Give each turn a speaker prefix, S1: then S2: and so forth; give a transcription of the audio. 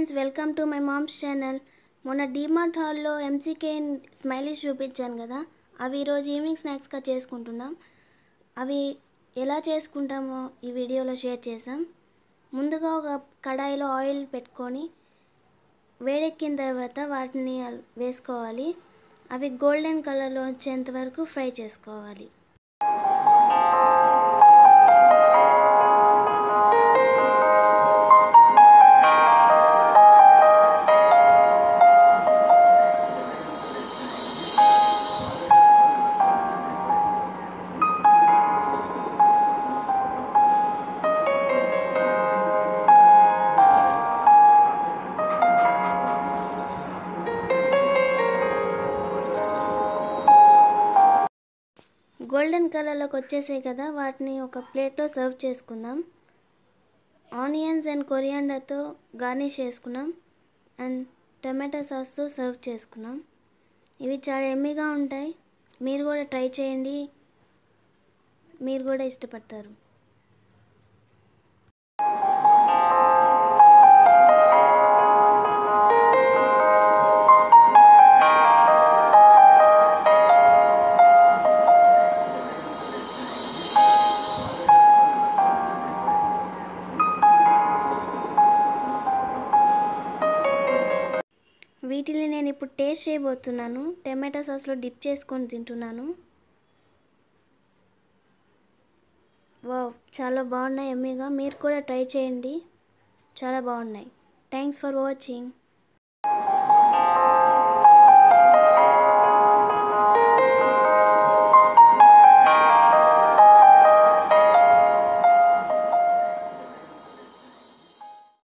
S1: friends welcome to my moms channel మొన్న డీమార్ట్ హాల్లో ఎంసీకే smileys చూపించాను కదా అవి ఈరోజు ఈవినింగ్ స్నాక్స్గా చేసుకుంటున్నాం అవి ఎలా చేసుకుంటామో ఈ వీడియోలో షేర్ చేసాం ముందుగా ఒక కడాయిలో ఆయిల్ పెట్టుకొని వేడెక్కిన తర్వాత వాటిని వేసుకోవాలి అవి గోల్డెన్ కలర్లో వచ్చేంత వరకు ఫ్రై చేసుకోవాలి గోల్డెన్ కలర్లోకి వచ్చేసాయి కదా వాటిని ఒక ప్లేట్లో సర్వ్ చేసుకుందాం ఆనియన్స్ అండ్ కొరియాండర్తో గార్నిష్ చేసుకున్నాం అండ్ టమాటా సాస్తో సర్వ్ చేసుకున్నాం ఇవి చాలా ఎమ్మిగా ఉంటాయి మీరు కూడా ట్రై చేయండి మీరు కూడా ఇష్టపడతారు వీటిని నేను ఇప్పుడు టేస్ట్ చేయబోతున్నాను టమాటా సాస్లో డిప్ చేసుకొని తింటున్నాను వావ్ చాలా బాగున్నాయి ఎమ్మీగా మీరు కూడా ట్రై చేయండి చాలా బాగున్నాయి థ్యాంక్స్ ఫర్ వాచింగ్